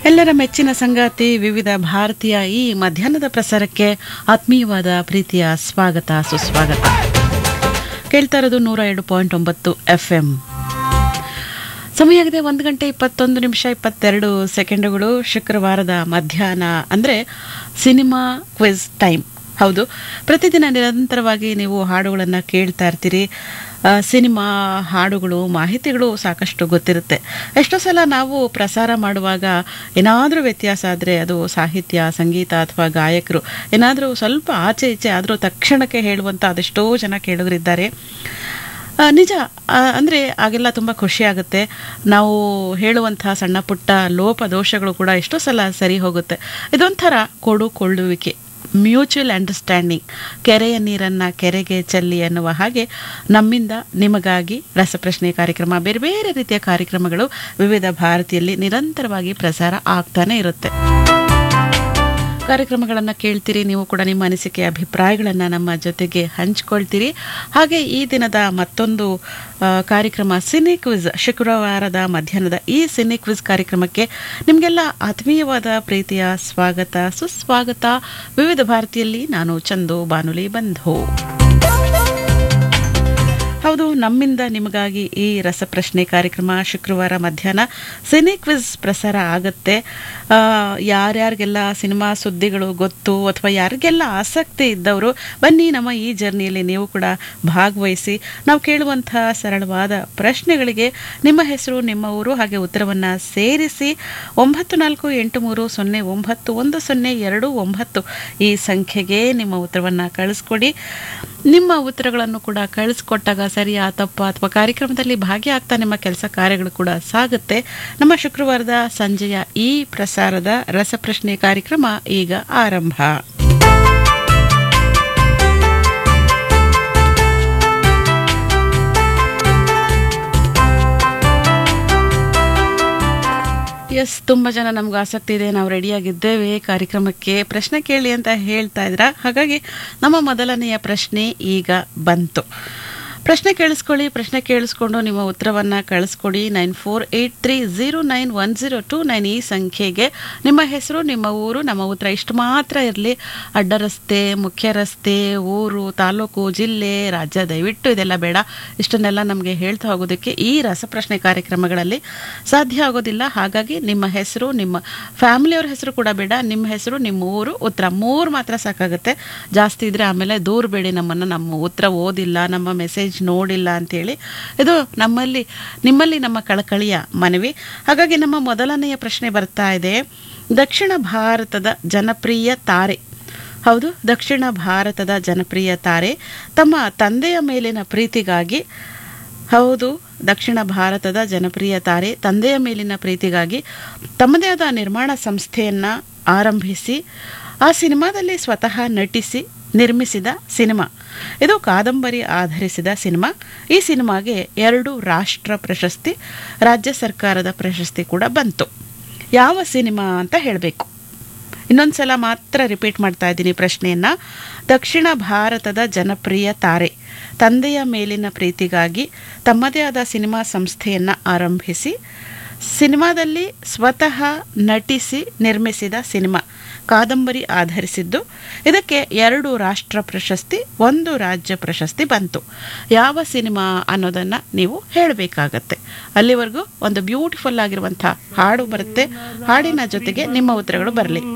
ಎಲ್ಲರ ಮೆಚ್ಚಿನ ಸಂಗಾತಿ ವಿವಿಧ ಭಾರತೀಯ ಈ ಮಧ್ಯಾಹ್ನದ ಪ್ರಸಾರಕ್ಕೆ ಆತ್ಮೀಯವಾದ ಪ್ರೀತಿಯ ಸ್ವಾಗತ ಸುಸ್ವಾಗತ ಕೇಳ್ತಾ ಇರೋದು ನೂರ ಎರಡು ಪಾಯಿಂಟ್ ಒಂಬತ್ತು ಎಫ್ ಎಂ ಸಮಯ ಆಗಿದೆ ಒಂದು ಗಂಟೆ ಇಪ್ಪತ್ತೊಂದು ನಿಮಿಷ ಇಪ್ಪತ್ತೆರಡು ಸೆಕೆಂಡುಗಳು ಶುಕ್ರವಾರದ ಮಧ್ಯಾಹ್ನ ಅಂದರೆ ಸಿನಿಮಾ ಕ್ವಿಜ್ ಟೈಮ್ ಹೌದು ಪ್ರತಿದಿನ ನಿರಂತರವಾಗಿ ನೀವು ಹಾಡುಗಳನ್ನು ಕೇಳ್ತಾ ಇರ್ತೀರಿ ಆ, ಸಿನಿಮಾ ಹಾಡುಗಳು ಮಾಹಿತಿಗಳು ಸಾಕಷ್ಟು ಗೊತ್ತಿರುತ್ತೆ ಎಷ್ಟೋ ಸಲ ನಾವು ಪ್ರಸಾರ ಮಾಡುವಾಗ ಏನಾದರೂ ವ್ಯತ್ಯಾಸ ಆದರೆ ಅದು ಸಾಹಿತ್ಯ ಸಂಗೀತ ಅಥವಾ ಗಾಯಕರು ಏನಾದರೂ ಸ್ವಲ್ಪ ಆಚೆ ಈಚೆ ಆದರೂ ತಕ್ಷಣಕ್ಕೆ ಹೇಳುವಂಥ ಅದೆಷ್ಟೋ ಜನ ಕೇಳುಗರಿದ್ದಾರೆ ಆ, ನಿಜ ಆ, ಅಂದ್ರೆ ಆಗೆಲ್ಲ ತುಂಬ ಖುಷಿ ಆಗುತ್ತೆ ನಾವು ಹೇಳುವಂತಹ ಸಣ್ಣ ಪುಟ್ಟ ಲೋಪ ದೋಷಗಳು ಕೂಡ ಎಷ್ಟೋ ಸಲ ಸರಿ ಹೋಗುತ್ತೆ ಇದೊಂಥರ ಕೊಡುಕೊಳ್ಳುವಿಕೆ ಮ್ಯೂಚುವಲ್ ಅಂಡರ್ಸ್ಟ್ಯಾಂಡಿಂಗ್ ಕೆರೆಯ ನೀರನ್ನ ಕೆರೆಗೆ ಚೆಲ್ಲಿ ಅನ್ನುವ ಹಾಗೆ ನಮ್ಮಿಂದ ನಿಮಗಾಗಿ ರಸಪ್ರಶ್ನೆ ಕಾರ್ಯಕ್ರಮ ಬೇರೆ ಬೇರೆ ರೀತಿಯ ಕಾರ್ಯಕ್ರಮಗಳು ವಿವಿಧ ಭಾರತಿಯಲ್ಲಿ ನಿರಂತರವಾಗಿ ಪ್ರಸಾರ ಆಗ್ತಾನೆ ಇರುತ್ತೆ ಕಾರ್ಯಕ್ರಮಗಳನ್ನು ಕೇಳ್ತೀರಿ ನೀವು ಕೂಡ ನಿಮ್ಮ ಅನಿಸಿಕೆ ಅಭಿಪ್ರಾಯಗಳನ್ನು ನಮ್ಮ ಜೊತೆಗೆ ಹಂಚ್ಕೊಳ್ತೀರಿ ಹಾಗೆ ಈ ದಿನದ ಮತ್ತೊಂದು ಆ, ಕಾರ್ಯಕ್ರಮ ಸಿನಿ ಕ್ವಿಜ್ ಶುಕ್ರವಾರದ ಮಧ್ಯಾಹ್ನದ ಈ ಸಿನಿ ಕ್ವಿಜ್ ಕಾರ್ಯಕ್ರಮಕ್ಕೆ ನಿಮಗೆಲ್ಲ ಆತ್ಮೀಯವಾದ ಪ್ರೀತಿಯ ಸ್ವಾಗತ ಸುಸ್ವಾಗತ ವಿವಿಧ ಭಾರತಿಯಲ್ಲಿ ನಾನು ಚಂದು ಬಾನುಲಿ ಬಂಧು ಹೌದು ನಮ್ಮಿಂದ ನಿಮಗಾಗಿ ಈ ರಸಪ್ರಶ್ನೆ ಕಾರ್ಯಕ್ರಮ ಶುಕ್ರವಾರ ಮಧ್ಯಾಹ್ನ ಸಿನಿ ಕ್ವಿಜ್ ಪ್ರಸಾರ ಆಗುತ್ತೆ ಆ, ಯಾರ್ಯಾರಿಗೆಲ್ಲ ಸಿನಿಮಾ ಸುದ್ದಿಗಳು ಗೊತ್ತು ಅಥವಾ ಯಾರಿಗೆಲ್ಲ ಆಸಕ್ತಿ ಇದ್ದವರು ಬನ್ನಿ ನಮ್ಮ ಈ ಜರ್ನಿಯಲ್ಲಿ ನೀವು ಕೂಡ ಭಾಗವಹಿಸಿ ನಾವು ಕೇಳುವಂತಹ ಸರಳವಾದ ಪ್ರಶ್ನೆಗಳಿಗೆ ನಿಮ್ಮ ಹೆಸರು ನಿಮ್ಮ ಊರು ಹಾಗೆ ಉತ್ತರವನ್ನು ಸೇರಿಸಿ ಒಂಬತ್ತು ನಾಲ್ಕು ಎಂಟು ಮೂರು ಸೊನ್ನೆ ಒಂಬತ್ತು ಒಂದು ಸೊನ್ನೆ ಎರಡು ಒಂಬತ್ತು ಈ ಸಂಖ್ಯೆಗೆ ನಿಮ್ಮ ಉತ್ತರವನ್ನು ಕಳಿಸ್ಕೊಡಿ ನಿಮ್ಮ ಉತ್ತರಗಳನ್ನು ಕೂಡ ಕಳಿಸ್ಕೊಟ್ಟಾಗ ಸರಿಯಾ ತಪ್ಪ ಅಥವಾ ಕಾರ್ಯಕ್ರಮದಲ್ಲಿ ಭಾಗಿಯಾಗ್ತಾ ನಿಮ್ಮ ಕೆಲಸ ಕಾರ್ಯಗಳು ಕೂಡ ಸಾಗುತ್ತೆ ನಮ್ಮ ಶುಕ್ರವಾರದ ಸಂಜೆಯ ಈ ಪ್ರಸಾರದ ರಸಪ್ರಶ್ನೆ ಕಾರ್ಯಕ್ರಮ ಈಗ ಆರಂಭ ಎಸ್ ತುಂಬ ಜನ ನಮ್ಗೆ ಆಸಕ್ತಿ ಇದೆ ನಾವು ರೆಡಿಯಾಗಿದ್ದೇವೆ ಕಾರ್ಯಕ್ರಮಕ್ಕೆ ಪ್ರಶ್ನೆ ಕೇಳಿ ಅಂತ ಹೇಳ್ತಾ ಇದ್ರ ಹಾಗಾಗಿ ನಮ್ಮ ಮೊದಲನೆಯ ಪ್ರಶ್ನೆ ಈಗ ಬಂತು ಪ್ರಶ್ನೆ ಕೇಳಿಸ್ಕೊಳ್ಳಿ ಪ್ರಶ್ನೆ ಕೇಳಿಸ್ಕೊಂಡು ನಿಮ್ಮ ಉತ್ತರವನ್ನು ಕಳಿಸ್ಕೊಡಿ nine four eight three zero nine one zero two nine ಈ ಸಂಖ್ಯೆಗೆ ನಿಮ್ಮ ಹೆಸರು ನಿಮ್ಮ ಊರು ನಮ್ಮ ಉತ್ತರ ಇಷ್ಟು ಮಾತ್ರ ಇರಲಿ ಅಡ್ಡ ರಸ್ತೆ ಮುಖ್ಯ ರಸ್ತೆ ಊರು ತಾಲೂಕು ಜಿಲ್ಲೆ ರಾಜ್ಯ ದಯವಿಟ್ಟು ಇದೆಲ್ಲ ಬೇಡ ಇಷ್ಟನ್ನೆಲ್ಲ ನಮಗೆ ಹೇಳ್ತಾ ಹೋಗೋದಕ್ಕೆ ಈ ರಸಪ್ರಶ್ನೆ ಕಾರ್ಯಕ್ರಮಗಳಲ್ಲಿ ಸಾಧ್ಯ ಆಗೋದಿಲ್ಲ ಹಾಗಾಗಿ ನಿಮ್ಮ ಹೆಸರು ನಿಮ್ಮ ಫ್ಯಾಮಿಲಿಯವ್ರ ಹೆಸರು ಕೂಡ ಬೇಡ ನಿಮ್ಮ ಹೆಸರು ನಿಮ್ಮ ಊರು ಉತ್ತರ ಮೂರು ಮಾತ್ರ ಸಾಕಾಗುತ್ತೆ ಜಾಸ್ತಿ ಇದ್ರೆ ಆಮೇಲೆ ದೂರ ಬೇಡಿ ನಮ್ಮನ್ನು ನಮ್ಮ ಉತ್ತರ ಓದಿಲ್ಲ ನಮ್ಮ ಮೆಸೇಜ್ ನೋಡಿಲ್ಲ ಅಂತೇಳಿ ಇದು ನಮ್ಮಲ್ಲಿ ನಿಮ್ಮಲ್ಲಿ ನಮ್ಮ ಕಳಕಳಿಯ ಮನವಿ ಹಾಗಾಗಿ ನಮ್ಮ ಮೊದಲನೆಯ ಪ್ರಶ್ನೆ ಬರ್ತಾ ಇದೆ ದಕ್ಷಿಣ ಭಾರತದ ಜನಪ್ರಿಯ ತಾರೆ ಹೌದು ದಕ್ಷಿಣ ಭಾರತದ ಜನಪ್ರಿಯ ತಾರೆ ತಮ್ಮ ತಂದೆಯ ಮೇಲಿನ ಪ್ರೀತಿಗಾಗಿ ಹೌದು ದಕ್ಷಿಣ ಭಾರತದ ಜನಪ್ರಿಯ ತಾರೆ ತಂದೆಯ ಮೇಲಿನ ಪ್ರೀತಿಗಾಗಿ ತಮ್ಮದೇ ಆದ ನಿರ್ಮಾಣ ಸಂಸ್ಥೆಯನ್ನ ಆರಂಭಿಸಿ ಆ ಸಿನಿಮಾದಲ್ಲಿ ಸ್ವತಃ ನಟಿಸಿ ನಿರ್ಮಿಸಿದ ಸಿನಿಮಾ ಇದು ಕಾದಂಬರಿ ಆಧರಿಸಿದ ಸಿನಿಮಾ ಈ ಸಿನಿಮಾಗೆ ಎರಡು ರಾಷ್ಟ್ರ ಪ್ರಶಸ್ತಿ ರಾಜ್ಯ ಸರ್ಕಾರದ ಪ್ರಶಸ್ತಿ ಕೂಡ ಬಂತು ಯಾವ ಸಿನಿಮಾ ಅಂತ ಹೇಳಬೇಕು ಇನ್ನೊಂದ್ಸಲ ಮಾತ್ರ ರಿಪೀಟ್ ಮಾಡ್ತಾ ಇದ್ದೀನಿ ಪ್ರಶ್ನೆಯನ್ನ ದಕ್ಷಿಣ ಭಾರತದ ಜನಪ್ರಿಯ ತಾರೆ ತಂದೆಯ ಮೇಲಿನ ಪ್ರೀತಿಗಾಗಿ ತಮ್ಮದೇ ಆದ ಸಿನಿಮಾ ಸಂಸ್ಥೆಯನ್ನ ಆರಂಭಿಸಿ ಸಿನಿಮಾದಲ್ಲಿ ಸ್ವತಃ ನಟಿಸಿ ನಿರ್ಮಿಸಿದ ಸಿನಿಮಾ ಕಾದಂಬರಿ ಆಧರಿಸಿದ್ದು ಇದಕ್ಕೆ ಎರಡು ರಾಷ್ಟ್ರ ಪ್ರಶಸ್ತಿ ಒಂದು ರಾಜ್ಯ ಪ್ರಶಸ್ತಿ ಬಂತು ಯಾವ ಸಿನಿಮಾ ಅನ್ನೋದನ್ನ ನೀವು ಹೇಳಬೇಕಾಗತ್ತೆ ಅಲ್ಲಿವರೆಗೂ ಒಂದು ಬ್ಯೂಟಿಫುಲ್ ಆಗಿರುವಂತಹ ಹಾಡು ಬರುತ್ತೆ ಹಾಡಿನ ಜೊತೆಗೆ ನಿಮ್ಮ ಉತ್ತರಗಳು ಬರಲಿ